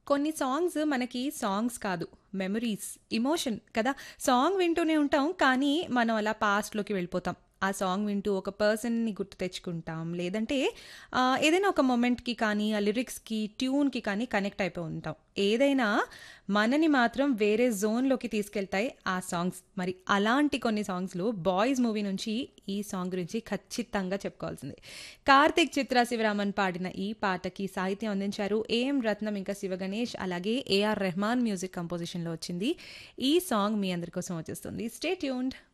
కొన్ని సాంగ్స్ మనకి సాంగ్స్ కాదు మెమరీస్ ఎమోషన్ కదా సాంగ్ వింటూనే ఉంటాం కానీ మనం అలా పాస్ట్లోకి వెళ్ళిపోతాం ఆ సాంగ్ వింటూ ఒక పర్సన్ని గుర్తు తెచ్చుకుంటాం లేదంటే ఆ, ఏదైనా ఒక మొమెంట్కి కానీ ఆ లిరిక్స్కి ట్యూన్కి కానీ కనెక్ట్ అయిపోయి ఉంటాం ఏదైనా మనని మాత్రం వేరే జోన్లోకి తీసుకెళ్తాయి ఆ సాంగ్స్ మరి అలాంటి కొన్ని సాంగ్స్లో బాయ్స్ మూవీ నుంచి ఈ సాంగ్ గురించి ఖచ్చితంగా చెప్పుకోవాల్సింది కార్తిక్ చిత్ర శివరామన్ పాడిన ఈ పాటకి సాహిత్యం అందించారు ఏఎం రత్నం ఇంకా శివగణేష్ అలాగే ఏఆర్ రెహమాన్ మ్యూజిక్ కంపోజిషన్లో వచ్చింది ఈ సాంగ్ మీ అందరి కోసం వచ్చేస్తుంది స్టే ట్యూన్డ్